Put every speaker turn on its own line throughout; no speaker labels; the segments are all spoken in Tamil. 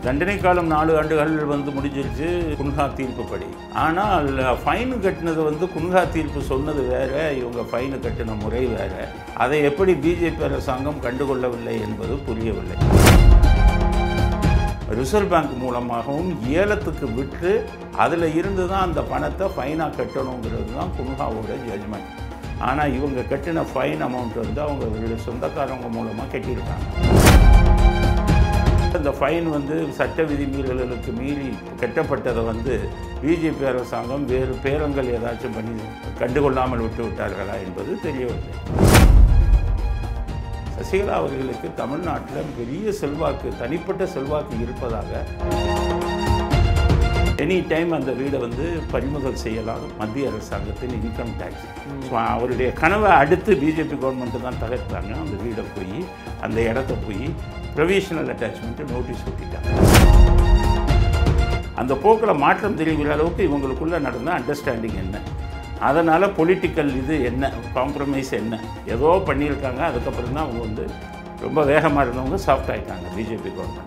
தண்டனை காலம் நாலு ஆண்டுகள் வந்து முடிஞ்சிருச்சு குன்ஹா தீர்ப்புப்படி ஆனால் ஃபைனு கட்டினது வந்து குன்ஹா தீர்ப்பு சொன்னது வேற இவங்க ஃபைனு கட்டின முறை வேற அதை எப்படி பிஜேபி அரசாங்கம் கண்டுகொள்ளவில்லை என்பது புரியவில்லை ரிசர்வ் பேங்க் மூலமாகவும் ஏலத்துக்கு விட்டு அதில் இருந்து தான் அந்த பணத்தை ஃபைனாக கட்டணுங்கிறது தான் குன்ஹாவோட ஜட்ஜ்மெண்ட் ஆனால் இவங்க கட்டின ஃபைன் அமௌண்ட் வந்து அவங்க சொந்தக்காரங்க மூலமாக கட்டியிருக்காங்க இந்த ஃபைன் வந்து சட்ட விதிமீறல்களுக்கு மீறி கட்டப்பட்டதை வந்து பிஜேபி அரசாங்கம் வேறு பேரங்கள் ஏதாச்சும் பண்ணி கண்டுகொள்ளாமல் விட்டு விட்டார்களா என்பது தெரியவில்லை சசிகலா அவர்களுக்கு தமிழ்நாட்டில் பெரிய செல்வாக்கு தனிப்பட்ட செல்வாக்கு இருப்பதாக எனி டைம் அந்த வீடை வந்து பறிமுதல் செய்யலாம் மத்திய அரசாங்கத்தின் இன்கம் டேக்ஸ் ஸோ அவருடைய கனவை அடுத்து பிஜேபி கவர்மெண்ட்டு தான் தகர்த்தாங்க அந்த வீடை போய் அந்த இடத்த போய் ப்ரொவிஷனல் அட்டாச்மெண்ட்டு நோட்டீஸ் ஒட்டிட்டாங்க அந்த போக்கில் மாற்றம் தெரிவிக்கிற அளவுக்கு இவங்களுக்குள்ளே நடந்த அண்டர்ஸ்டாண்டிங் என்ன அதனால் பொலிட்டிக்கல் இது என்ன காம்ப்ரமைஸ் என்ன ஏதோ பண்ணியிருக்காங்க அதுக்கப்புறம் தான் அவங்க வந்து ரொம்ப வேகமாக இருந்தவங்க சாஃப்ட் ஆகிட்டாங்க பிஜேபி கவர்மெண்ட்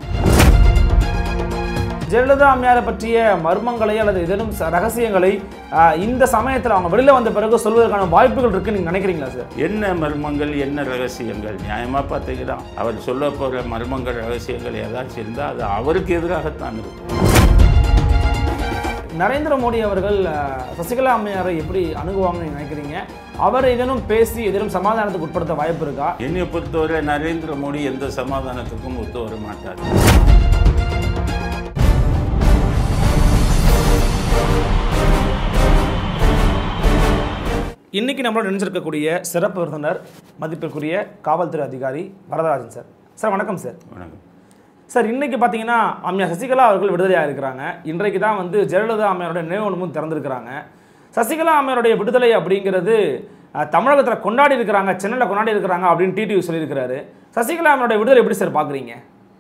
ஜெயலலிதா அம்மையாரை பற்றிய மர்மங்களை அல்லது ஏதேனும் ச- ரகசியங்களை ஆஹ், இந்த சமயத்தில் அவங்க வெளியில வந்த பிறகு சொல்வதற்கான வாய்ப்புகள் இருக்குன்னு நீங்க நினைக்கிறீங்களா சார்
என்ன மர்மங்கள் என்ன ரகசியங்கள் நியாயமாக பார்த்தீங்கன்னா அவர் சொல்ல போகிற மர்மங்கள் ரகசியங்கள் ஏதாச்சும் இருந்தால் அது அவருக்கு எதிராகத்தான் இருக்கும்
நரேந்திர மோடி அவர்கள் ஆஹ், சசிகலா அம்மையாரை எப்படி அணுகுவாங்கன்னு நீங்க நினைக்கிறீங்க அவர் ஏதேனும் பேசி ஏதேனும் சமாதானத்துக்கு உட்படுத்த வாய்ப்பு இருக்கா
என்னை பொறுத்தவரை நரேந்திர மோடி எந்த சமாதானத்துக்கும் ஒத்து வர மாட்டார்
இன்னைக்கு நம்மளோட நினைச்சிருக்கக்கூடிய சிறப்பு விருந்தினர் மதிப்பிற்குரிய காவல்துறை அதிகாரி வரதராஜன் சார் சார் வணக்கம் சார்
வணக்கம்
சார் இன்னைக்கு பார்த்தீங்கன்னா அம்மையா சசிகலா அவர்கள் விடுதலையாக இருக்கிறாங்க இன்றைக்கு தான் வந்து ஜெயலலிதா அம்மையாருடைய நினைவகமும் திறந்திருக்கிறாங்க சசிகலா அம்மையாருடைய விடுதலை அப்படிங்கிறது தமிழகத்தில் கொண்டாடி இருக்கிறாங்க சென்னையில் கொண்டாடி இருக்கிறாங்க அப்படின்னு டிடிவி சொல்லியிருக்கிறாரு சசிகலா அம்மையாருடைய விடுதலை எப்படி சார் பார்க்குறீங்க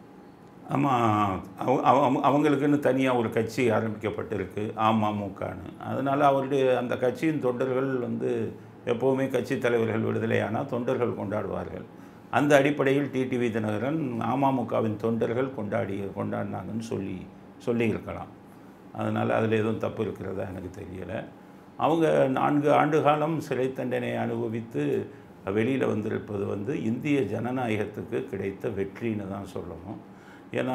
ஆமாம் அவ- அவ- அவங்களுக்குன்னு தனியாக ஒரு கட்சி ஆரம்பிக்கப்பட்டிருக்கு அமமுகன்னு அதனால் அவருடைய அந்த கட்சியின் தொண்டர்கள் வந்து எப்போவுமே கட்சி தலைவர்கள் விடுதலையானால் தொண்டர்கள் கொண்டாடுவார்கள் அந்த அடிப்படையில் டிடிவி தினகரன் அமமுகவின் தொண்டர்கள் கொண்டாடி கொண்டாடினாங்கன்னு சொல்லி சொல்லியிருக்கலாம் அதனால் அதில் எதுவும் தப்பு இருக்கிறதா எனக்கு தெரியலை அவங்க நான்கு ஆண்டு காலம் சிறை தண்டனை அனுபவித்து வெளியில் வந்திருப்பது வந்து இந்திய ஜனநாயகத்துக்கு கிடைத்த வெற்றின்னு தான் சொல்லணும் ஏன்னா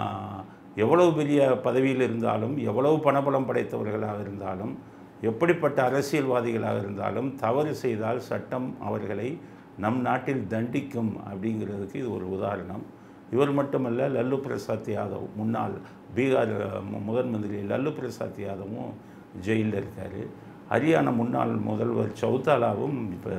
எவ்வளவு பெரிய பதவியில் இருந்தாலும் எவ்வளவு பணபலம் படைத்தவர்களாக இருந்தாலும் எப்படிப்பட்ட அரசியல்வாதிகளாக இருந்தாலும் தவறு செய்தால் சட்டம் அவர்களை நம் நாட்டில் தண்டிக்கும் அப்படிங்கிறதுக்கு இது ஒரு உதாரணம் இவர் மட்டுமல்ல லல்லு பிரசாத் யாதவ் முன்னாள் பீகார் மு- முதன் மந்திரி லல்லு பிரசாத் யாதவும் ஜெயிலில் இருக்கார் ஹரியானா முன்னாள் முதல்வர் சௌதாலாவும் இப்போ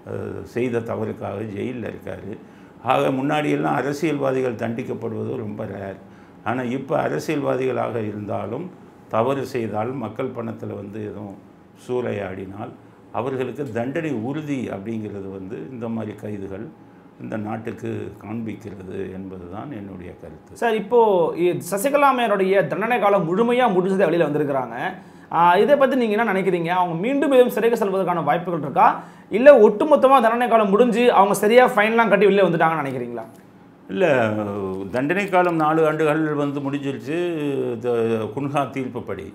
செய்த தவறுக்காக ஜெயிலில் இருக்கார் ஆக முன்னாடியெல்லாம் அரசியல்வாதிகள் தண்டிக்கப்படுவது ரொம்ப ரேர் ஆனால் இப்போ அரசியல்வாதிகளாக இருந்தாலும் தவறு செய்தால் மக்கள் பணத்தில் வந்து எதுவும் சூறையாடினால் அவர்களுக்கு தண்டனை உறுதி அப்படிங்கிறது வந்து இந்த மாதிரி கைதுகள் இந்த நாட்டுக்கு காண்பிக்கிறது என்பதுதான் என்னுடைய கருத்து
சார் இப்போ இ- சசிகலா அம்மையாருடைய தண்டனை காலம் முழுமையாக முடிஞ்சதை வெளியில் வந்திருக்கிறாங்க ஆஹ், இதை பற்றி நீங்கள் என்ன நினைக்கிறீங்க அவங்க மீண்டும் எதுவும் சிறைக்கு செல்வதற்கான வாய்ப்புகள் இருக்கா இல்லை ஒட்டுமொத்தமாக தண்டனை காலம் முடிஞ்சு அவங்க சரியாக ஃபைன்லாம் கட்டி வெளியே வந்துட்டாங்கன்னு நினைக்கிறீங்களா
இல்லை தண்டனை காலம் நாலு ஆண்டுகள் வந்து முடிஞ்சிருச்சு த- குன்ஹா தீர்ப்புப்படி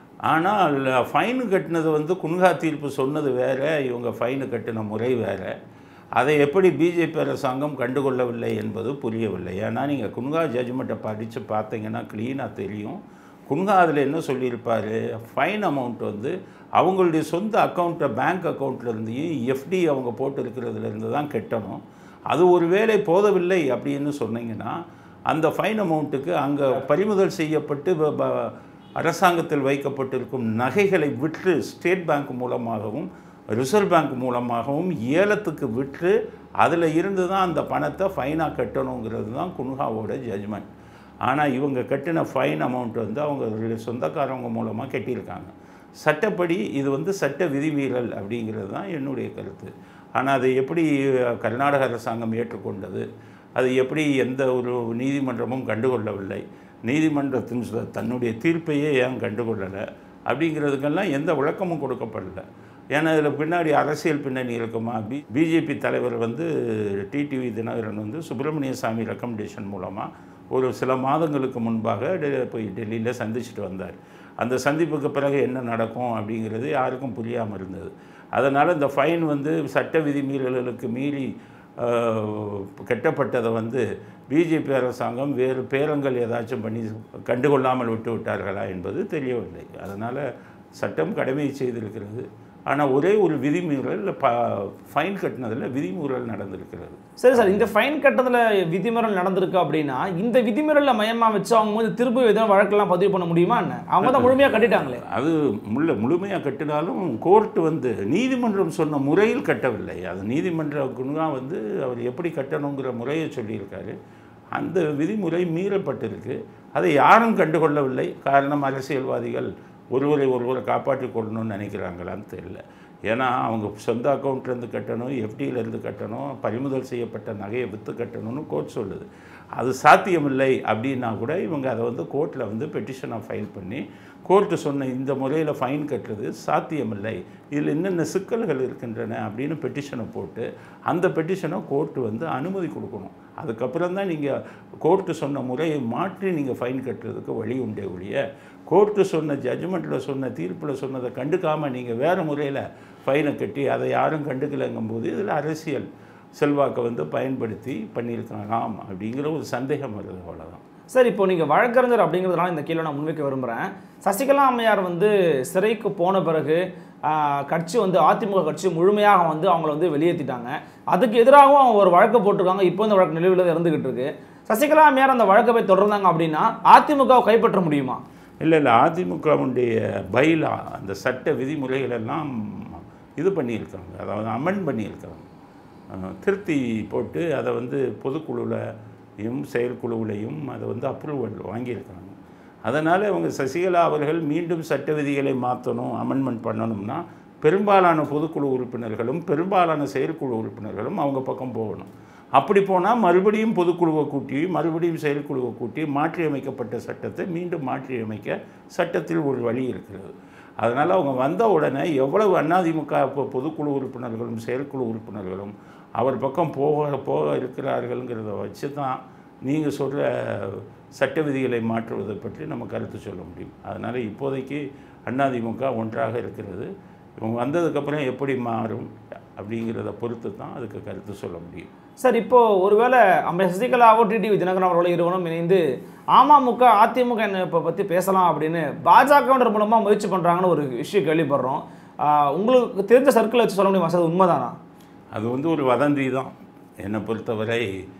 ஆனால் ஃபைனு கட்டினது வந்து குன்ஹா தீர்ப்பு சொன்னது வேற இவங்க ஃபைனு கட்டின முறை வேற அதை எப்படி பிஜேபி அரசாங்கம் கண்டுகொள்ளவில்லை என்பது புரியவில்லை ஏன்னா நீங்கள் குன்ஹா ஜட்ஜ்மெண்ட்டை படித்து பார்த்தீங்கன்னா க்ளீனாக தெரியும் குன்ஹா அதில் என்ன சொல்லியிருப்பார் ஃபைன் அமௌண்ட் வந்து அவங்களுடைய சொந்த அக்கௌண்ட்டை பேங்க் அக்கௌண்ட்லேருந்தையும் எஃப்டி அவங்க போட்டு இருக்கிறதுலேருந்து தான் கட்டணும் அது ஒரு வேளை போதவில்லை அப்படின்னு சொன்னீங்கன்னா அந்த ஃபைன் அமௌண்ட்டுக்கு அங்கே பறிமுதல் செய்யப்பட்டு ப- ப- அரசாங்கத்தில் வைக்கப்பட்டிருக்கும் நகைகளை விற்று ஸ்டேட் பேங்க் மூலமாகவும் ரிசர்வ் பேங்க் மூலமாகவும் ஏலத்துக்கு விற்று அதில் இருந்து தான் அந்த பணத்தை ஃபைனாக கட்டணுங்கிறது தான் குன்ஹாவோட ஜட்ஜ்மெண்ட் ஆனால் இவங்க கட்டின ஃபைன் அமௌண்ட் வந்து அவங்க சொந்தக்காரவங்க மூலமாக கட்டியிருக்காங்க சட்டப்படி இது வந்து சட்ட விதிமீறல் அப்படிங்கிறது தான் என்னுடைய கருத்து ஆனால் அதை எப்படி கர்நாடக அரசாங்கம் ஏற்றுக்கொண்டது அது எப்படி எந்த ஒரு நீதிமன்றமும் கண்டுகொள்ளவில்லை நீதிமன்றத்தின் சு- தன்னுடைய தீர்ப்பையே ஏன் கண்டுகொள்ளலை அப்படிங்கிறதுக்கெல்லாம் எந்த விளக்கமும் கொடுக்கப்படல ஏன்னா இதில் பின்னாடி அரசியல் பின்னணி இருக்குமா பி பிஜேபி தலைவர் வந்து டிடிவி தினகரன் வந்து சுப்பிரமணிய சாமி ரெக்கமெண்டேஷன் மூலமாக ஒரு சில மாதங்களுக்கு முன்பாக டெ- போய் டெல்லியில் சந்திச்சுட்டு வந்தார் அந்த சந்திப்புக்கு பிறகு என்ன நடக்கும் அப்படிங்கிறது யாருக்கும் புரியாமல் இருந்தது அதனால் இந்த ஃபைன் வந்து சட்ட விதிமீறல்களுக்கு மீறி ஆஹ், கட்டப்பட்டதை வந்து பிஜேபி அரசாங்கம் வேறு பேரங்கள் ஏதாச்சும் பண்ணி கண்டுகொள்ளாமல் விட்டு விட்டார்களா என்பது தெரியவில்லை அதனால் சட்டம் கடமையை செய்திருக்கிறது ஆனால் ஒரே ஒரு விதிமீறல் ப ஃபைன் கட்டினதில் விதிமீறல் நடந்திருக்கிறது
சரி சார் இந்த ஃபைன் கட்டத்தில் விதிமீறல் நடந்திருக்கு அப்படின்னா இந்த விதிமீறலில் மையமாக வச்சு அவங்க வந்து திரும்ப எதுவும் வழக்கெல்லாம் பதிவு பண்ண முடியுமா என்ன அவங்க தான் முழுமையாக கட்டிட்டாங்களே
அது முள்ள முழுமையாக கட்டினாலும் கோர்ட் வந்து நீதிமன்றம் சொன்ன முறையில் கட்டவில்லை அது நீதிமன்றக்குன்னா வந்து அவர் எப்படி கட்டணுங்கிற முறையை சொல்லியிருக்காரு அந்த விதிமுறை மீறப்பட்டிருக்கு அதை யாரும் கண்டுகொள்ளவில்லை காரணம் அரசியல்வாதிகள் ஒருவரை ஒருவரை காப்பாற்றிக் கொள்ளணும்னு நினைக்கிறாங்களான்னு தெரியல ஏன்னா அவங்க சொந்த அக்கௌண்ட்லேருந்து கட்டணும் எஃப்டியிலேருந்து கட்டணும் பறிமுதல் செய்யப்பட்ட நகையை விற்று கட்டணும்னு கோர்ட் சொல்லுது அது சாத்தியமில்லை அப்படின்னா கூட இவங்க அதை வந்து கோர்ட்டில் வந்து பெட்டிஷனை ஃபைல் பண்ணி கோர்ட்டு சொன்ன இந்த முறையில் ஃபைன் கட்டுறது சாத்தியமில்லை இதில் என்னென்ன சிக்கல்கள் இருக்கின்றன அப்படின்னு பெட்டிஷனை போட்டு அந்த பெட்டிஷனை கோர்ட்டு வந்து அனுமதி கொடுக்கணும் அதுக்கப்புறம் தான் நீங்கள் கோர்ட்டு சொன்ன முறையை மாற்றி நீங்கள் ஃபைன் கட்டுறதுக்கு வழி உண்டே ஒழிய கோர்ட்டு சொன்ன ஜட்ஜ்மெண்ட்டில் சொன்ன தீர்ப்பில் சொன்னதை கண்டுக்காமல் நீங்கள் வேறு முறையில் ஃபைனை கட்டி அதை யாரும் கண்டுக்கலைங்கும்போது இதில் அரசியல் செல்வாக்கை வந்து பயன்படுத்தி பண்ணியிருக்கலாம் அப்படிங்கிற ஒரு சந்தேகம் வருது அவ்வளோதான்
சார் இப்போ நீங்கள் வழக்கறிஞர் அப்படிங்கிறதுனால இந்த கேள்வி நான் முன்வைக்க விரும்புகிறேன் சசிகலா அம்மையார் வந்து சிறைக்கு போன பிறகு ஆஹ், கட்சி வந்து அதிமுக கட்சி முழுமையாக வந்து அவங்கள வந்து வெளியேற்றிட்டாங்க அதுக்கு எதிராகவும் அவங்க ஒரு வழக்கு போட்டிருக்காங்க இப்போ இந்த வழக்கு நிலுவையில் இருந்துகிட்டு இருக்கு சசிகலா அம்மையார் அந்த வழக்கை போய் தொடர்ந்தாங்க அப்படின்னா அதிமுகவை கைப்பற்ற முடியுமா
இல்லை இல்லை அதிமுகவுடைய பைலா அந்த சட்ட விதிமுறைகள் எல்லாம் இது பண்ணியிருக்காங்க அதாவது அமெண்ட் பண்ணியிருக்காங்க அஹ், திருத்தி போட்டு அதை வந்து பொதுக்குழுவிலையும் செயற்குழுவிலையும் அதை வந்து அப்ரூவல் வாங்கியிருக்காங்க அதனால் இவங்க சசிகலா அவர்கள் மீண்டும் சட்ட விதிகளை மாற்றணும் அமெண்ட்மெண்ட் பண்ணணும்னா பெரும்பாலான பொதுக்குழு உறுப்பினர்களும் பெரும்பாலான செயற்குழு உறுப்பினர்களும் அவங்க பக்கம் போகணும் அப்படி போனால் மறுபடியும் பொதுக்குழுவை கூட்டி மறுபடியும் செயற்குழுவை கூட்டி மாற்றியமைக்கப்பட்ட சட்டத்தை மீண்டும் மாற்றியமைக்க சட்டத்தில் ஒரு வழி இருக்கிறது அதனால் அவங்க வந்த உடனே எவ்வளவு அதிமுக இப்போ பொதுக்குழு உறுப்பினர்களும் செயற்குழு உறுப்பினர்களும் அவர் பக்கம் போக போக இருக்கிறார்கள்ங்கிறத வச்சு தான் நீங்கள் சொல்கிற சட்ட விதிகளை மாற்றுவதை பற்றி நம்ம கருத்து சொல்ல முடியும் அதனால் இப்போதைக்கு அதிமுக ஒன்றாக இருக்கிறது இவங்க வந்ததுக்கப்புறம் எப்படி மாறும் அப்படிங்கிறத பொறுத்து தான் அதுக்கு கருத்து சொல்ல முடியும்
சார் இப்போ ஒருவேளை அம்மையார் சசிகலாவோ டிடிவி தினகரன் அவர்களோ இருவரும் இணைந்து அமமுக அதிமுக என்ன இப்போ பற்றி பேசலாம் அப்படின்னு பாஜகவினர் மூலமாக முயற்சி பண்ணுறாங்கன்னு ஒரு விஷயம் கேள்விப்படுறோம் ஆஹ் உங்களுக்கு தெரிஞ்ச சர்க்கிள் வச்சு சொல்ல முடியுமா சார் அது உண்மைதானா
அது வந்து ஒரு வதந்தி தான் என்னை பொறுத்தவரை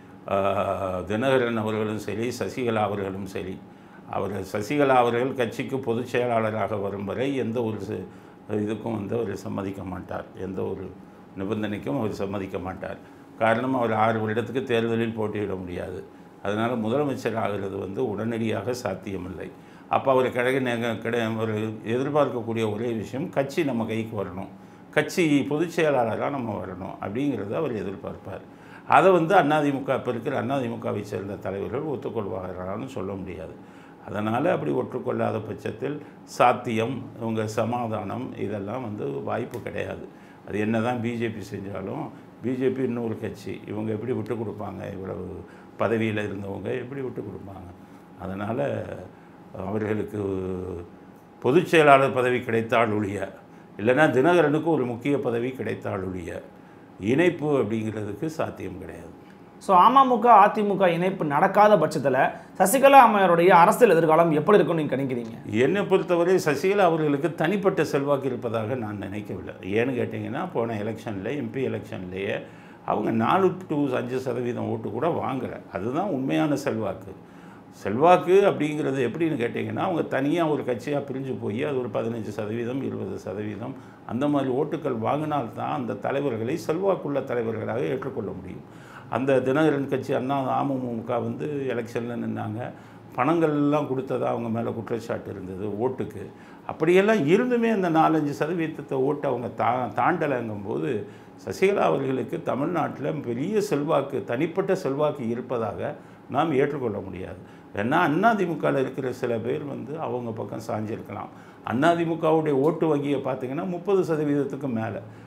ஆஹ், தினகரன் அவர்களும் சரி சசிகலா அவர்களும் சரி அவர் சசிகலா அவர்கள் கட்சிக்கு பொதுச் செயலாளராக வரும் வரை எந்த ஒரு ச- இதுக்கும் வந்து அவர் சம்மதிக்க மாட்டார் எந்த ஒரு நிபந்தனைக்கும் அவர் சம்மதிக்க மாட்டார் காரணம் அவர் ஆறு வருடத்துக்கு தேர்தலில் போட்டியிட முடியாது அதனால் முதலமைச்சர் ஆகிறது வந்து உடனடியாக சாத்தியமில்லை அப்போ அவர் கிடைக்க நெக- கிடை ஒரு எதிர்பார்க்கக்கூடிய ஒரே விஷயம் கட்சி நம்ம கைக்கு வரணும் கட்சி பொதுச் செயலாளராக நம்ம வரணும் அப்படிங்கிறத அவர் எதிர்பார்ப்பார் அதை வந்து அதிமுக இப்போ இருக்கிற அதிமுகவை சேர்ந்த தலைவர்கள் ஒத்துக்கொள்வார்களான்னு சொல்ல முடியாது அதனால் அப்படி ஒற்றுக்கொள்ளாத பட்சத்தில் சாத்தியம் இவங்க சமாதானம் இதெல்லாம் வந்து வாய்ப்பு கிடையாது அது என்ன தான் பிஜேபி செஞ்சாலும் பிஜேபி இன்னொரு கட்சி இவங்க எப்படி விட்டு கொடுப்பாங்க இவ்வளவு பதவியில் இருந்தவங்க எப்படி விட்டு கொடுப்பாங்க அதனால் அவர்களுக்கு பொதுச் செயலாளர் பதவி கிடைத்தால் ஒழிய இல்லைன்னா தினகரனுக்கு ஒரு முக்கிய பதவி கிடைத்தால் ஒழிய இணைப்பு அப்படிங்கிறதுக்கு சாத்தியம் கிடையாது
ஸோ அமமுக அதிமுக இணைப்பு நடக்காத பட்சத்தில் சசிகலா அம்மையாருடைய அரசியல் எதிர்காலம் எப்படி இருக்கும்னு நீங்கள் கணிக்கிறீங்க
என்னை பொறுத்தவரை சசிகலா அவர்களுக்கு தனிப்பட்ட செல்வாக்கு இருப்பதாக நான் நினைக்கவில்லை ஏன்னு கேட்டிங்கன்னா போன எலெக்ஷனில் எம்பி எலெக்ஷன்லேயே அவங்க நாலு டு அஞ்சு சதவீதம் ஓட்டு கூட வாங்கலை அதுதான் உண்மையான செல்வாக்கு செல்வாக்கு அப்படிங்கிறது எப்படின்னு கேட்டிங்கன்னா அவங்க தனியாக ஒரு கட்சியாக பிரிஞ்சு போய் அது ஒரு பதினஞ்சு சதவீதம் இருபது சதவீதம் அந்த மாதிரி ஓட்டுக்கள் வாங்கினால்தான் அந்த தலைவர்களை செல்வாக்குள்ள தலைவர்களாக ஏற்றுக்கொள்ள முடியும் அந்த தினகரன் கட்சி அண்ணா அமமுக வந்து எலெக்ஷனில் நின்னாங்க பணங்கள் எல்லாம் கொடுத்ததா அவங்க மேலே குற்றச்சாட்டு இருந்தது ஓட்டுக்கு அப்படியெல்லாம் இருந்துமே அந்த நாலஞ்சு சதவீதத்தை ஓட்டு அவங்க தா தாண்டலைங்கும்போது சசிகலா அவர்களுக்கு தமிழ்நாட்டில் பெரிய செல்வாக்கு தனிப்பட்ட செல்வாக்கு இருப்பதாக நாம் ஏற்றுக்கொள்ள முடியாது ஏன்னா அதிமுகவில் இருக்கிற சில பேர் வந்து அவங்க பக்கம் சாஞ்சிருக்கலாம் அதிமுகவுடைய ஓட்டு வங்கியை பார்த்தீங்கன்னா முப்பது சதவீதத்துக்கு மேலே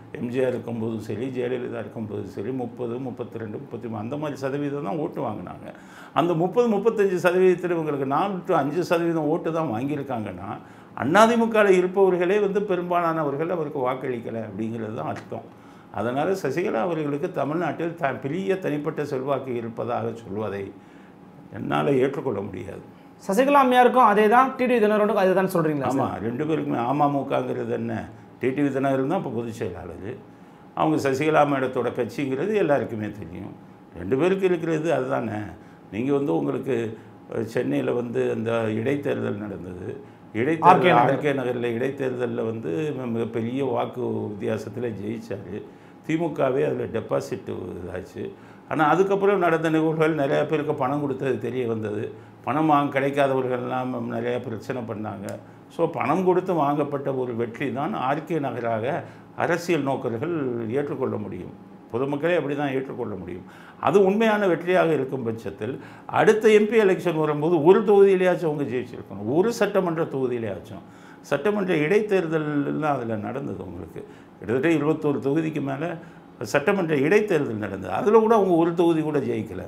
எம்ஜிஆர் இருக்கும்போதும் சரி ஜெயலலிதா இருக்கும்போதும் சரி முப்பது முப்பத்தி ரெண்டு முப்பத்தி மூணு அந்த மாதிரி சதவீதம் தான் ஓட்டு வாங்கினாங்க அந்த முப்பது முப்பத்தஞ்சு சதவீதத்தில் இவங்களுக்கு நாலு டு அஞ்சு சதவீதம் ஓட்டு தான் வாங்கியிருக்காங்கன்னா அதிமுகவில் இருப்பவர்களே வந்து பெரும்பாலானவர்கள் அவருக்கு வாக்களிக்கலை அப்படிங்கிறது தான் அர்த்தம் அதனால் சசிகலா அவர்களுக்கு தமிழ்நாட்டில் த பெரிய தனிப்பட்ட செல்வாக்கு இருப்பதாக சொல்வதை என்னால் ஏற்றுக்கொள்ள முடியாது
சசிகலா அம்மையாருக்கும் அதே தான் டிடி தினகரனுக்கும் அதே தான் சொல்கிறீங்களா
ஆமாம் ரெண்டு பேருக்குமே அமமுகங்கிறது என்ன டிடிவி தினகரன் தான் இப்போ பொதுச் செயலாளர் அவங்க சசிகலா மேடத்தோட கட்சிங்கிறது எல்லாருக்குமே தெரியும் ரெண்டு பேருக்கு இருக்கிறது அதுதானே நீங்கள் வந்து உங்களுக்கு சென்னையில் வந்து அந்த இடைத்தேர்தல் நடந்தது
RK
இடைத்தேர்தல்
நகர்.
ஆர்கே நகரில் இடைத்தேர்தலில் வந்து மிகப்பெரிய வாக்கு வித்தியாசத்தில் ஜெயிச்சார் திமுகவே அதில் டெபாசிட் இதாச்சு ஆனால் அதுக்கப்புறம் நடந்த நிகழ்வுகள் நிறையா பேருக்கு பணம் கொடுத்தது தெரிய வந்தது பணம் வாங்க கிடைக்காதவர்கள்லாம் நிறையா பிரச்சனை பண்ணாங்க ஸோ பணம் கொடுத்து வாங்கப்பட்ட ஒரு வெற்றி தான் ஆர்கே நகராக அரசியல் நோக்கர்கள் ஏற்றுக்கொள்ள முடியும் பொதுமக்களே அப்படி தான் ஏற்றுக்கொள்ள முடியும் அது உண்மையான வெற்றியாக இருக்கும் பட்சத்தில் அடுத்த எம்பி எலெக்ஷன் வரும்போது ஒரு தொகுதியிலேயாச்சும் அவங்க ஜெயிச்சிருக்கணும் ஒரு சட்டமன்ற தொகுதியிலேயாச்சும் சட்டமன்ற இடைத்தேர்தல்லாம் அதில் நடந்தது உங்களுக்கு கிட்டத்தட்ட இருபத்தோரு தொகுதிக்கு மேலே சட்டமன்ற இடைத்தேர்தல் நடந்தது அதில் கூட அவங்க ஒரு தொகுதி கூட ஜெயிக்கலை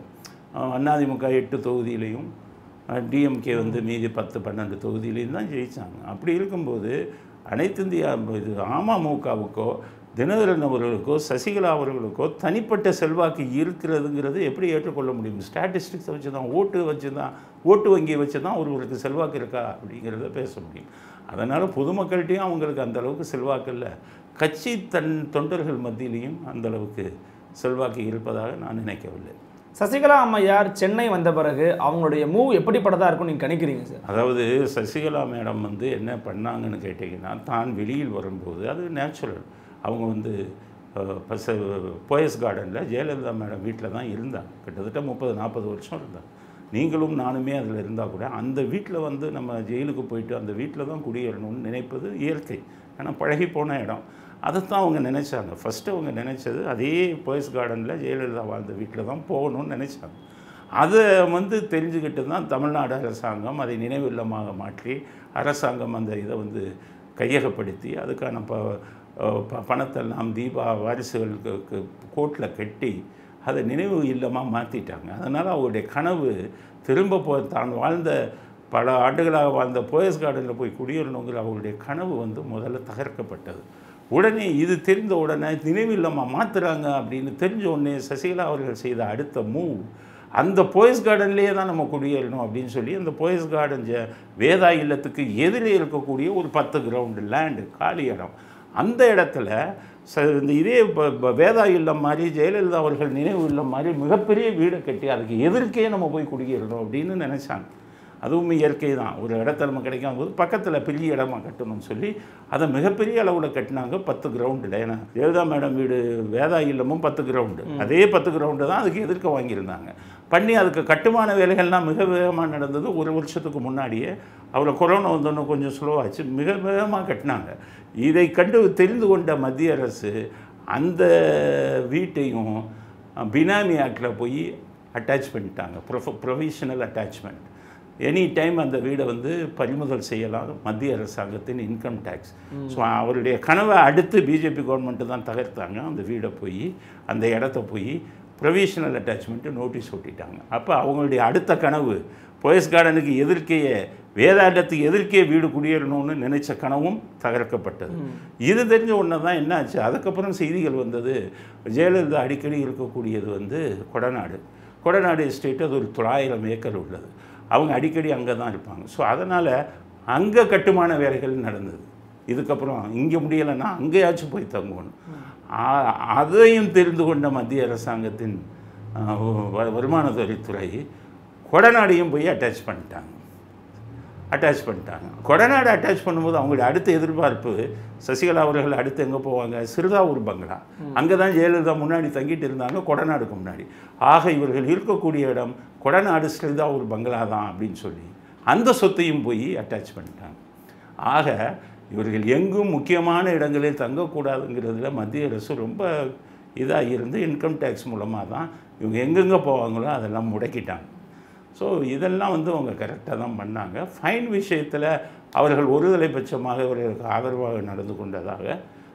அதிமுக எட்டு தொகுதியிலையும் டிஎம்கே வந்து மீதி பத்து பன்னெண்டு தொகுதியிலையும் தான் ஜெயித்தாங்க அப்படி இருக்கும்போது அனைத்து இந்தியா இது அமமுகவுக்கோ தினகரன் அவர்களுக்கோ சசிகலா அவர்களுக்கோ தனிப்பட்ட செல்வாக்கு இருக்கிறதுங்கிறது எப்படி ஏற்றுக்கொள்ள முடியும் ஸ்டாட்டிஸ்டிக்ஸை வச்சு தான் ஓட்டு வச்சு தான் ஓட்டு வங்கியை வச்சு தான் ஒருவருக்கு செல்வாக்கு இருக்கா அப்படிங்கிறத பேச முடியும் அதனால் பொதுமக்கள்கிட்டையும் அவங்களுக்கு அந்த அளவுக்கு செல்வாக்கு இல்லை கட்சி தன் தொண்டர்கள் மத்தியிலையும் அந்த அளவுக்கு செல்வாக்கு இருப்பதாக நான் நினைக்கவில்லை
சசிகலா அம்மையார் சென்னை வந்த பிறகு அவங்களுடைய மூவ் எப்படிப்பட்டதா இருக்கும் நீங்கள் கணிக்கிறீங்க சார்
அதாவது சசிகலா மேடம் வந்து என்ன பண்ணாங்கன்னு கேட்டிங்கன்னா தான் வெளியில் வரும்போது அது நேச்சுரல் அவங்க வந்து அஹ், பச போயஸ் கார்டனில் ஜெயலலிதா மேடம் வீட்டில் தான் இருந்தாங்க கிட்டத்தட்ட முப்பது நாற்பது வருஷம் இருந்தாங்க நீங்களும் நானுமே அதில் இருந்தால் கூட அந்த வீட்டில் வந்து நம்ம ஜெயிலுக்கு போயிட்டு அந்த வீட்டில் தான் குடியேறணும்னு நினைப்பது இயற்கை ஏன்னா பழகி போன இடம் அதைத்தான் அவங்க நினைச்சாங்க ஃபஸ்ட்டு அவங்க நினைச்சது அதே போயஸ் கார்டனில் ஜெயலலிதா வாழ்ந்த வீட்டில் தான் போகணும்னு நினைச்சாங்க அதை வந்து தெரிஞ்சுக்கிட்டு தான் தமிழ்நாடு அரசாங்கம் அதை நினைவில்லமாக மாற்றி அரசாங்கம் அந்த இதை வந்து கையகப்படுத்தி அதுக்கான ப ப- பணத்தெல்லாம் தீபா வாரிசுகளுக்கு கோர்ட்டில் கட்டி அதை நினைவு இல்லமாக மாற்றிட்டாங்க அதனால் அவருடைய கனவு திரும்ப போ தான் வாழ்ந்த பல ஆண்டுகளாக வாழ்ந்த போயஸ் கார்டனில் போய் குடியேறணுங்கிற அவருடைய கனவு வந்து முதல்ல தகர்க்கப்பட்டது உடனே இது தெரிந்த உடனே நினைவில்லமாக மாற்றுறாங்க அப்படின்னு தெரிஞ்ச உடனே சசிகலா அவர்கள் செய்த அடுத்த மூவ் அந்த போயஸ் கார்டன்லேயே தான் நம்ம குடியேறணும் அப்படின்னு சொல்லி அந்த போயஸ் கார்டன் ஜ வேதா இல்லத்துக்கு எதிரே இருக்கக்கூடிய ஒரு பத்து கிரவுண்டு லேண்டு காலி இடம் அந்த இடத்துல ச இந்த இதே ப- ப- வேதா இல்லம் மாதிரி ஜெயலலிதா அவர்கள் நினைவு இல்லம் மாதிரி மிகப்பெரிய வீடை கட்டி அதுக்கு எதிர்க்கே நம்ம போய் குடியேறணும் அப்படின்னு நினச்சாங்க அதுவும் இயற்கை தான் ஒரு இடத்த நம்ம கிடைக்காம போது பக்கத்தில் பெரிய இடமா கட்டணும்னு சொல்லி அதை மிகப்பெரிய அளவில் கட்டினாங்க பத்து கிரவுண்டில் ஏன்னா ஜெயலலிதா மேடம் வீடு வேதா இல்லமும் பத்து கிரவுண்டு அதே பத்து கிரவுண்டு தான் அதுக்கு எதிர்க்க வாங்கியிருந்தாங்க பண்ணி அதுக்கு கட்டுமான வேலைகள்லாம் மிக வேகமாக நடந்தது ஒரு வருஷத்துக்கு முன்னாடியே அவரை கொரோனா வந்தோன்னு கொஞ்சம் ஸ்லோவாச்சு மிக வேகமாக கட்டினாங்க இதை கண்டு தெரிந்து கொண்ட மத்திய அரசு அந்த வீட்டையும் பினாமி ஆக்டில் போய் அட்டாச் பண்ணிட்டாங்க ப்ரொஃப ப்ரொவிஷனல் அட்டாச்மெண்ட் எனி டைம் அந்த வீடை வந்து பறிமுதல் செய்யலாம் மத்திய அரசாங்கத்தின் இன்கம் டேக்ஸ் ஸோ அவருடைய கனவை அடுத்து பிஜேபி கவர்மெண்ட்டு தான் தகர்த்தாங்க அந்த வீடை போய் அந்த இடத்த போய் ப்ரொவிஷனல் அட்டாச்மெண்ட்டு நோட்டீஸ் ஒட்டிட்டாங்க அப்போ அவங்களுடைய அடுத்த கனவு போயஸ் கார்டனுக்கு எதிர்க்கையே வேதாண்டத்துக்கு எதிர்க்கே வீடு குடியேறணும்னு நினைச்ச கனவும் தகர்க்கப்பட்டது இது தெரிஞ்ச உடனே தான் என்னாச்சு அதுக்கப்புறம் செய்திகள் வந்தது ஜெயலலிதா அடிக்கடி இருக்கக்கூடியது வந்து கொடநாடு கொடநாடு எஸ்டேட் அது ஒரு தொள்ளாயிரம் ஏக்கர் உள்ளது அவங்க அடிக்கடி அங்கே தான் இருப்பாங்க ஸோ அதனால் அங்கே கட்டுமான வேலைகள் நடந்தது இதுக்கப்புறம் இங்கே முடியலைன்னா அங்கேயாச்சும் போய் தங்குவோம் ஆ- அதையும் தெரிந்து கொண்ட மத்திய அரசாங்கத்தின் ஆ, வ- வருமானத்துறைத்துறை கொடநாடையும் போய் அட்டாச் பண்ணிட்டாங்க அட்டாச் பண்ணிட்டாங்க கொடநாடு அட்டாச் பண்ணும்போது அவங்களுடைய அடுத்த எதிர்பார்ப்பு சசிகலா அவர்கள் அடுத்து எங்கே போவாங்க சிறுதாவூர் பங்களா அங்கே தான் ஜெயலலிதா முன்னாடி தங்கிட்டு இருந்தாங்க கொடநாடுக்கு முன்னாடி ஆக இவர்கள் இருக்கக்கூடிய இடம் கொடநாடு சிறுதாவூர் பங்களா தான் அப்படின்னு சொல்லி அந்த சொத்தையும் போய் அட்டாச் பண்ணிட்டாங்க ஆக இவர்கள் எங்கும் முக்கியமான இடங்களில் தங்கக்கூடாதுங்கிறதுல மத்திய அரசு ரொம்ப இதாக இருந்து இன்கம் டேக்ஸ் மூலமாக தான் இவங்க எங்கெங்கே போவாங்களோ அதெல்லாம் முடக்கிட்டாங்க ஸோ இதெல்லாம் வந்து அவங்க கரெக்டாக தான் பண்ணாங்க ஃபைன் விஷயத்தில் அவர்கள் ஒருதலை பட்சமாக இவர்களுக்கு ஆதரவாக நடந்து கொண்டதாக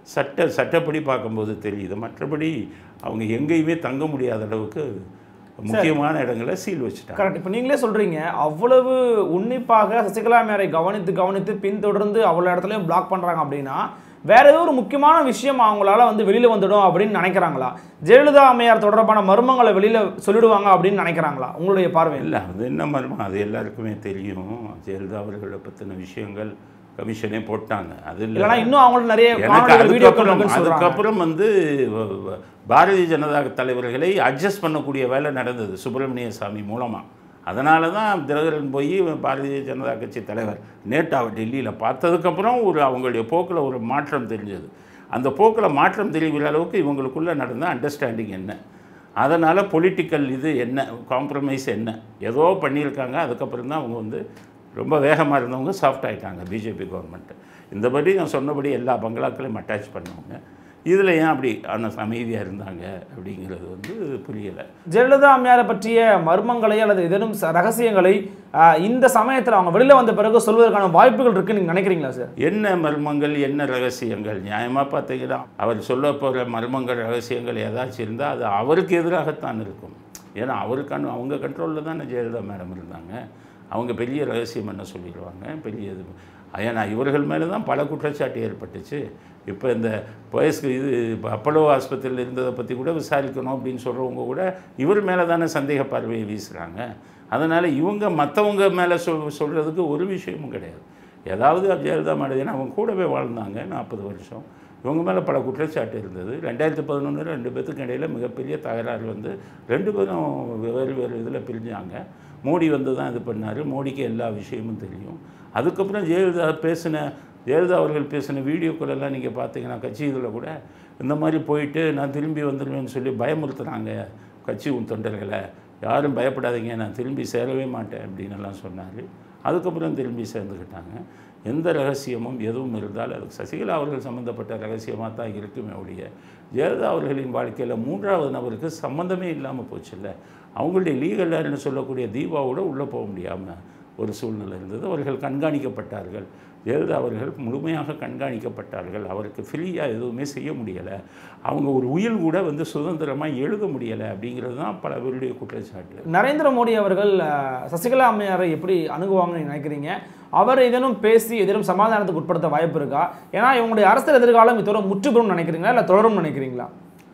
சட்ட சட்டப்படி பார்க்கும்போது தெரியுது மற்றபடி அவங்க எங்கேயுமே தங்க முடியாத அளவுக்கு முக்கியமான இடங்களை சீல் வச்சுட்டாங்க
கரெக்ட் இப்போ நீங்களே சொல்றீங்க அவ்வளவு உன்னிப்பாக சசிகலா அம்மையாரை கவனித்து கவனித்து பின்தொடர்ந்து அவ்வளோ இடத்துலையும் பிளாக் பண்றாங்க அப்படின்னா வேற ஏதோ ஒரு முக்கியமான விஷயம் அவங்களால வந்து வெளியில வந்துடும் அப்படின்னு நினைக்கிறாங்களா ஜெயலலிதா அம்மையார் தொடர்பான மர்மங்களை வெளியில சொல்லிடுவாங்க அப்படின்னு நினைக்கிறாங்களா உங்களுடைய பார்வை
இல்லை அது என்ன மர்மம் அது எல்லாருக்குமே தெரியும் ஜெயலலிதா அவர்களை பற்றின விஷயங்கள் கமிஷனே போட்டாங்க அது இல்லை
இல்லைன்னா இன்னும் அவங்களுக்கு நிறைய
எனக்கு
காணொளிகள், வீடியோக்கள்
அதுக்கப்புறம்
இருக்குன்னு சொல்றாங்க
அதுக்கப்புறம் வந்து வ- வ- பாரதிய ஜனதா தலைவர்களை அட்ஜஸ்ட் பண்ணக்கூடிய வேலை நடந்தது சுப்பிரமணிய சாமி மூலமாக அதனால தான் தினகரன் போய் பாரதிய ஜனதா கட்சி தலைவர் நேட்டாவை டெல்லியில் பார்த்ததுக்கப்புறம் ஒரு அவங்களுடைய போக்கில் ஒரு மாற்றம் தெரிஞ்சது அந்த போக்கில் மாற்றம் தெரிகிற அளவுக்கு இவங்களுக்குள்ளே நடந்த அண்டர்ஸ்டாண்டிங் என்ன அதனால் பொலிட்டிக்கல் இது என்ன காம்ப்ரமைஸ் என்ன ஏதோ பண்ணியிருக்காங்க அதுக்கப்புறம் தான் அவங்க வந்து ரொம்ப வேகமாக இருந்தவங்க சாஃப்ட் ஆயிட்டாங்க பிஜேபி கவர்மெண்ட்டு இந்தபடி நான் சொன்னபடி எல்லா பங்களாக்களையும் அட்டாச் பண்ணவங்க இதில் ஏன் அப்படி அந்த அமைதியாக இருந்தாங்க அப்படிங்கிறது வந்து புரியலை
ஜெயலலிதா அம்மையாரை பற்றிய மர்மங்களை அல்லது ஏதேனும் ச- ரகசியங்களை ஆஹ், இந்த சமயத்தில் அவங்க வெளியில வந்த பிறகு சொல்வதற்கான வாய்ப்புகள் இருக்குன்னு நீங்க நினைக்கிறீங்களா சார்
என்ன மர்மங்கள் என்ன ரகசியங்கள் நியாயமாக பார்த்தீங்கன்னா அவர் சொல்ல போகிற மர்மங்கள் ரகசியங்கள் ஏதாச்சும் இருந்தால் அது அவருக்கு எதிராகத்தான் இருக்கும் ஏன்னா அவருக்கான அவங்க கண்ட்ரோலில் தானே ஜெயலலிதா மேடம் இருந்தாங்க அவங்க பெரிய ரகசியம் என்ன சொல்லிடுவாங்க பெரிய இது ஏன்னா இவர்கள் மேலே தான் பல குற்றச்சாட்டு ஏற்பட்டுச்சு இப்போ இந்த வயசுக்கு இது இப்போ அப்பலோ ஆஸ்பத்திரியில் இருந்ததை பற்றி கூட விசாரிக்கணும் அப்படின்னு சொல்கிறவங்க கூட இவர் மேலே தானே சந்தேக பார்வையை வீசுகிறாங்க அதனால் இவங்க மற்றவங்க மேலே சொல் சொல்கிறதுக்கு ஒரு விஷயமும் கிடையாது ஏதாவது ஜெயலலிதா மேடம் ஏன்னா அவங்க கூடவே வாழ்ந்தாங்க நாற்பது வருஷம் இவங்க மேலே பல குற்றச்சாட்டு இருந்தது ரெண்டாயிரத்தி பதினொன்று ரெண்டு பேத்துக்கு இடையில் மிகப்பெரிய தகராறு வந்து ரெண்டு பேரும் வேறு வேறு இதில் பிரிஞ்சாங்க மோடி வந்து தான் இது பண்ணார் மோடிக்கு எல்லா விஷயமும் தெரியும் அதுக்கப்புறம் ஜெயலலிதா பேசின ஜெயலலிதா அவர்கள் பேசின வீடியோக்கள் எல்லாம் நீங்கள் பார்த்தீங்கன்னா கட்சி இதில் கூட இந்த மாதிரி போயிட்டு நான் திரும்பி வந்துடுவேன்னு சொல்லி பயமுறுத்துறாங்க கட்சி உன் தொண்டர்களை யாரும் பயப்படாதீங்க நான் திரும்பி சேரவே மாட்டேன் அப்படின்னு எல்லாம் சொன்னார் அதுக்கப்புறம் திரும்பி சேர்ந்துக்கிட்டாங்க எந்த ரகசியமும் எதுவும் இருந்தால் அது சசிகலா அவர்கள் சம்மந்தப்பட்ட ரகசியமாக தான் இருக்குமே ஒழிய ஜெயலலிதா அவர்களின் வாழ்க்கையில் மூன்றாவது நபருக்கு சம்மந்தமே இல்லாமல் போச்சுல்ல அவங்களுடைய லீகல்னு சொல்லக்கூடிய தீபாவோட உள்ளே போக முடியாமல் ஒரு சூழ்நிலை இருந்தது அவர்கள் கண்காணிக்கப்பட்டார்கள் ஜெயலலிதா அவர்கள் முழுமையாக கண்காணிக்கப்பட்டார்கள் அவருக்கு ஃப்ரீயாக எதுவுமே செய்ய முடியலை அவங்க ஒரு உயில் கூட வந்து சுதந்திரமாக எழுத முடியலை அப்படிங்கிறது தான் பல பேருடைய குற்றச்சாட்டு
நரேந்திர மோடி அவர்கள் அஹ், சசிகலா அம்மையாரை எப்படி அணுகுவாங்கன்னு நீங்க நினைக்கிறீங்க அவர் ஏதேனும் பேசி ஏதேனும் சமாதானத்துக்கு உட்படுத்த வாய்ப்பு இருக்கா ஏன்னா இவங்களுடைய அரசியல் எதிர்காலம் இதோட முற்றுபெறும் நினைக்கிறீங்களா இல்லை தொடரும் நினைக்கிறீங்களா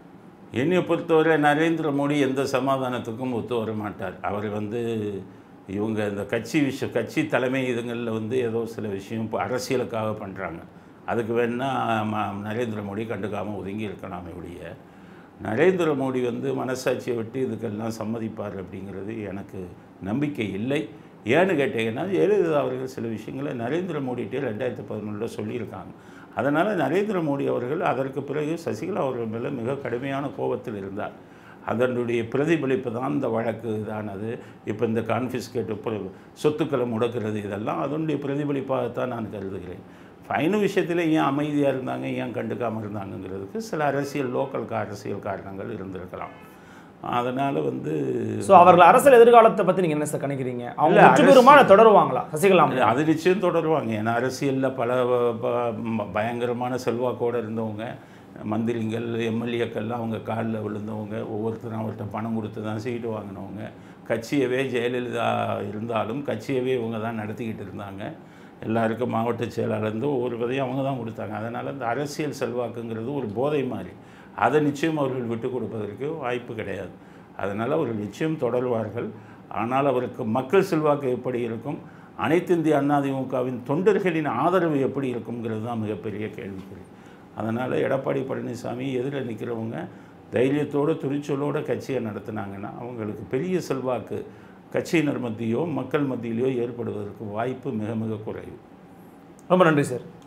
என்னை பொறுத்தவரை நரேந்திர மோடி எந்த சமாதானத்துக்கும் ஒத்து வர மாட்டார் அவர் வந்து இவங்க இந்த கட்சி விஷயம் கட்சி தலைமை இதுங்களில் வந்து ஏதோ சில விஷயம் இப்போ அரசியலுக்காக பண்ணுறாங்க அதுக்கு வேணால் ம- நரேந்திர மோடி கண்டுக்காமல் ஒதுங்கி இருக்கலாமே ஒழிய நரேந்திர மோடி வந்து மனசாட்சியை விட்டு இதுக்கெல்லாம் சம்மதிப்பார் அப்படிங்கிறது எனக்கு நம்பிக்கை இல்லை ஏன்னு கேட்டீங்கன்னா ஜெயலலிதா அவர்கள் சில விஷயங்களை நரேந்திர மோடிகிட்டே ரெண்டாயிரத்தி பதினொன்றில் சொல்லியிருக்காங்க அதனால் நரேந்திர மோடி அவர்கள் அதற்கு பிறகு சசிகலா அவர்கள் மேலே மிக கடுமையான கோபத்தில் இருந்தார் அதனுடைய பிரதிபலிப்பு தான் இந்த வழக்கு இதானது இப்போ இந்த கான்ஃபிஸ்கேட் சொத்துக்களை முடக்கிறது இதெல்லாம் அதனுடைய பிரதிபலிப்பாகத்தான் நான் கருதுகிறேன் ஃபைனு விஷயத்தில் ஏன் அமைதியாக இருந்தாங்க ஏன் கண்டுக்காமல் இருந்தாங்கங்கிறதுக்கு சில அரசியல் லோக்கல் அரசியல் காரணங்கள் இருந்திருக்கலாம் அதனால் வந்து
ஸோ அவர்கள் அரசியல் எதிர்காலத்தை பத்தி நீங்க என்ன சார் கணிக்கிறீங்க அவங்க
இல்ல,
முற்றுபெறுமா இல்லை தொடருவாங்களா சசிகலா அம்மையார்?
அது நிச்சயம் தொடருவாங்க ஏன்னா அரசியலில் பல ப- ப- பயங்கரமான செல்வாக்கோடு இருந்தவங்க மந்திரிகள் எம்எல்ஏக்கள்லாம் அவங்க காலில் விழுந்தவங்க ஒவ்வொருத்தரும் அவர்கிட்ட பணம் கொடுத்து தான் சீட்டு வாங்கினவங்க கட்சியவே ஜெயலலிதா இருந்தாலும் கட்சியவே இவங்க தான் நடத்திக்கிட்டு இருந்தாங்க எல்லாருக்கும் மாவட்ட செயலாளர்ந்து ஒவ்வொரு பதையும் அவங்க தான் கொடுத்தாங்க அதனால் இந்த அரசியல் செல்வாக்குங்கிறது ஒரு போதை மாதிரி அதை நிச்சயம் அவர்கள் விட்டு கொடுப்பதற்கு வாய்ப்பு கிடையாது அதனால் அவர்கள் நிச்சயம் தொடர்வார்கள் ஆனால் அவருக்கு மக்கள் செல்வாக்கு எப்படி இருக்கும் அனைத்து இந்திய அண்ணா திமுகவின் தொண்டர்களின் ஆதரவு எப்படி இருக்குங்கிறது தான் மிகப்பெரிய கேள்விக்குறி அதனால் எடப்பாடி பழனிசாமி எதிரில் நிற்கிறவங்க தைரியத்தோடு துணிச்சலோடு கட்சியை நடத்துனாங்கன்னா அவங்களுக்கு பெரிய செல்வாக்கு கட்சியினர் மத்தியோ மக்கள் மத்தியிலையோ ஏற்படுவதற்கு வாய்ப்பு மிக மிக குறைவு
ரொம்ப நன்றி சார்